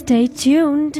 Stay tuned.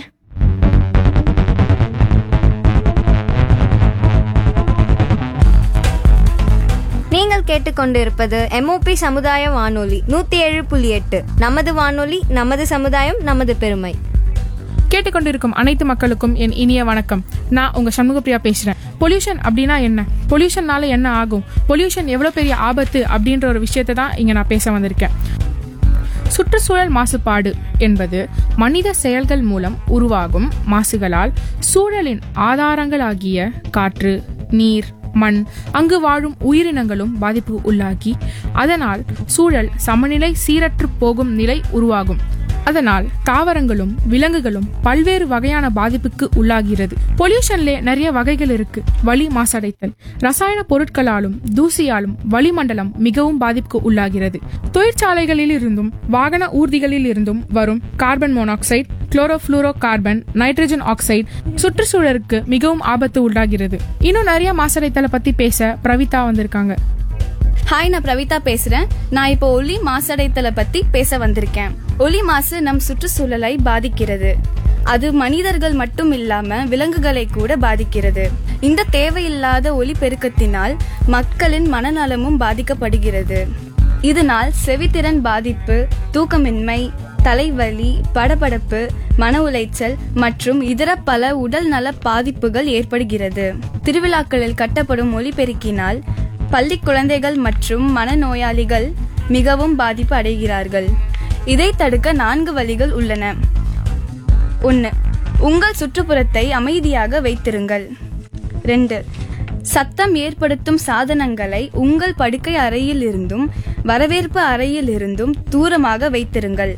நீங்கள் கேட்டுக்கொண்டிருப்பது MOP சமுதாய வானொலி நூத்தி ஏழு புள்ளி எட்டு நமது வானொலி நமது சமுதாயம் நமது பெருமை கேட்டுக்கொண்டிருக்கும் அனைத்து மக்களுக்கும் என் இனிய வணக்கம் நான் உங்க சண்முகப்பிரியா பேசுறேன் பொல்யூஷன் அப்படின்னா என்ன பொல்யூஷன்னால என்ன ஆகும் பொல்யூஷன் எவ்வளவு பெரிய ஆபத்து அப்படின்ற ஒரு விஷயத்தை தான் இங்க நான் பேச வந்திருக்கேன் சுற்றுச்சூழல் மாசுபாடு என்பது மனித செயல்கள் மூலம் உருவாகும் மாசுகளால் சூழலின் ஆதாரங்களாகிய காற்று நீர் மண் அங்கு வாழும் உயிரினங்களும் பாதிப்பு உள்ளாகி அதனால் சூழல் சமநிலை சீரற்று போகும் நிலை உருவாகும் அதனால் தாவரங்களும் விலங்குகளும் பல்வேறு வகையான பாதிப்புக்கு உள்ளாகிறது பொல்யூஷன்ல நிறைய வகைகள் இருக்கு வளி மாசடைத்தல் ரசாயன பொருட்களாலும் தூசியாலும் வளிமண்டலம் மிகவும் பாதிப்புக்கு உள்ளாகிறது தொழிற்சாலைகளில் இருந்தும் வாகன ஊர்திகளில் இருந்தும் வரும் carbon monoxide chlorofluorocarbon nitrogen oxide சுற்றுச்சூழலுக்கு மிகவும் ஆபத்து உண்டாகிறது இன்னும் நிறைய மாசடைத்தலை பத்தி பேச பிரவிதா வந்திருக்காங்க ஹாய் நான் பிரவிதா பேசுறேன் நான் இப்போ ஒலி மாசடைத்தலை பத்தி பேச வந்திருக்கேன் ஒலி மாசு நம் சுற்றுச்சூழலை பாதிக்கிறது அது மனிதர்கள் மட்டும் இல்லாம விலங்குகளை கூட பாதிக்கிறது இந்த தேவையில்லாத ஒலி பெருக்கத்தினால் மக்களின் மனநலமும் பாதிக்கப்படுகிறது இதனால் செவித்திறன் பாதிப்பு தூக்கமின்மை தலைவலி படபடப்பு மன உளைச்சல் மற்றும் இதர பல உடல் நல பாதிப்புகள் ஏற்படுகிறது திருவிழாக்களில் கட்டப்படும் ஒலிபெருக்கினால் பள்ளி குழந்தைகள் மற்றும் மனநோயாளிகள் மிகவும் பாதிப்பு அடைகிறார்கள் இதை தடுக்க நான்கு வழிகள் உள்ளன ஒன்று உங்கள் சுற்றுப்புறத்தை அமைதியாக வைத்திருங்கள் ரெண்டு சத்தம் ஏற்படுத்தும் சாதனங்களை உங்கள் படுக்கை அறையில் இருந்தும் வரவேற்பு அறையில் இருந்தும் தூரமாக வைத்திருங்கள்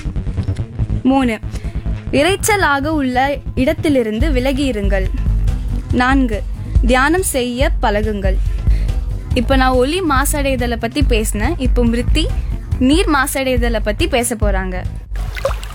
மூணு இரைச்சலாக உள்ள இடத்திலிருந்து விலகி இருங்கள் நான்கு தியானம் செய்ய பழகுங்கள் இப்போ நான் ஒலி மாசடைதலை பத்தி பேசினேன் இப்போ மிருத்தி நீர் மாசடைதலை பத்தி பேச போறாங்க